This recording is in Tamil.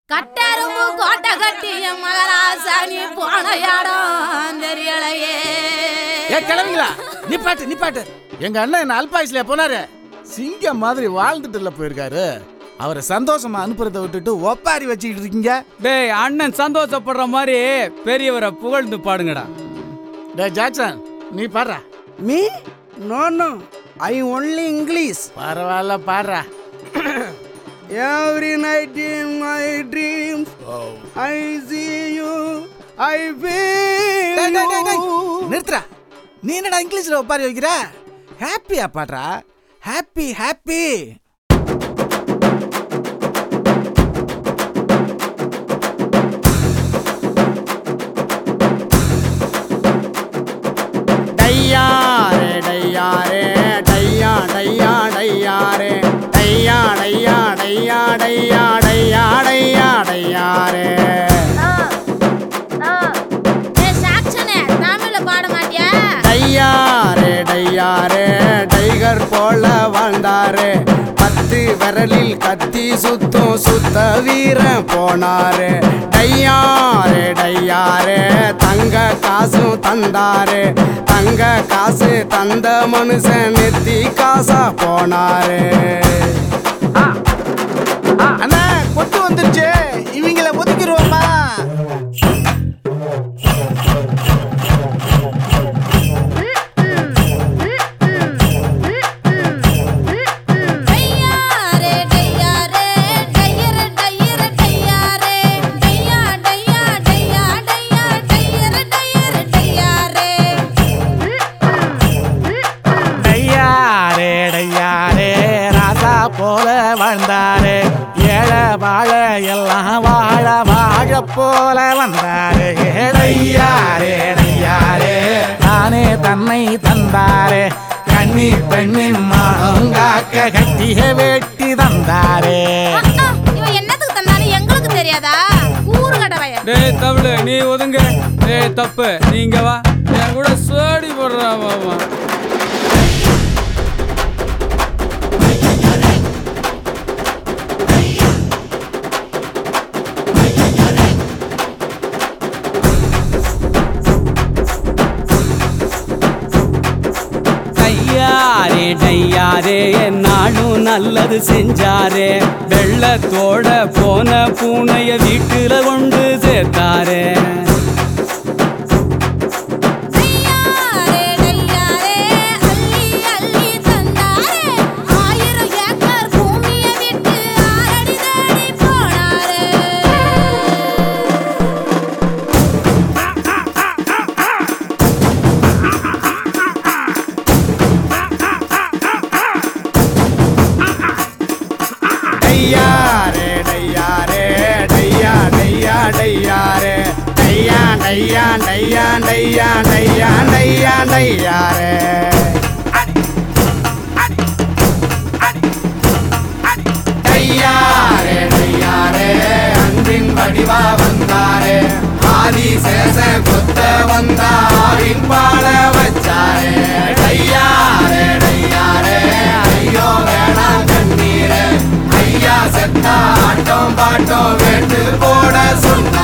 கட்டெரும்பு கோட்டை கட்டி என் மகராசாணி போன இடம் தெரியலையே ஏ கிளம்புங்களா நிப்பாட்டு நிப்பாட்டு எங்க அண்ணன் என்ன அல்பாயுஸ்ல போனாரு சிங்கம் மாதிரி வாழ்ந்துட்டுல போயிருக்காரு அவரை சந்தோஷமா அனுப்புறதை விட்டுட்டு ஒப்பாரி வச்சுக்கிட்டு இருக்கீங்க டேய் அண்ணன் சந்தோஷப்படுற மாதிரி பெரியவரை புகழ்ந்து பாடுங்கடா டே ஜாக்சன் நீ பாடுறா Me? No, no. I only English. பரவாயில்ல பாடுறா Every night in my dreams, I see you. I feel டேய், டேய், டேய், டேய். you. நிறுத்துறா நீ என்னடா இங்கிலீஷ்ல ஒப்பாரி வைக்கிற ஹாப்பியா பாடுறா ஹாப்பி ஹாப்பி டையாரே டையாரே டையா டையா டையாரே டையா டையா டையா டையா டையா டையா டையாரே ஏ சாக்ஷனே தமிழ்ல பாட மாட்டியா டையாரே டையாரே டைகர் போல வாழ்ந்தாரே பத்து விரலில் கத்தி சுத்தும் சுத்த வீரன் போனாரு டையாரே டையாரே தங்க காசும் தந்தாரு தங்க காசு தந்த மனுஷன் நெத்தி காசா போனாரு அண்ணா கொட்டு வந்துருச்சு இவங்கள ஒதுக்கிடுவோமா டையாரே டையாரே டையர டையர டையாரே டையா டையா டையா டையா டையர டையர டையாரே டையாரே டையாரே ராசா போல வாழ்ந்தாரே ஏழை வாழ எல்லாம் வாழ வாழ போல வந்தாரே டையாரே டையாரே தானே தன்னை தந்தாரே கண்ணி பெண்ணின் மாங்காக்க கட்டிய வேட்டி தந்தாரே அண்ணா, இவன் என்னத்துக்கு தந்தானு எங்களுக்கு தெரியாதா ஊரு கடவைய டேய் தமிழ் நீ ஒதுங்க டேய் தப்பு நீங்க வா என் கூட சோடி போடுறா மாமா டையாரே டையாரே நானும் நல்லது செஞ்சாரே வெள்ளத்தோட போன பூனைய வீட்டுல கொண்டு சேர்த்தாரே டையாரே டையாரே அள்ளி அள்ளி தந்தாரே ஆயிரம் ஏக்கர் பூமிய விட்டு ஆரடி தேடி போனாரே டையாரே டையாரே டையா டையா டையாரே டையா டையா டையா டையா டையா டையா டையாரே டையாரே டையாரே அன்பின் வடிவா வந்தாரே ஆதி சேச கொத்த வந்தாரின் பாட வச்சாரே டையாரே டையாரே ஐயோ வேணாம் கண்ணீரே ஐயா செத்தா ஆட்டம் பாட்டம் வேட்டு போட சொன்னாரே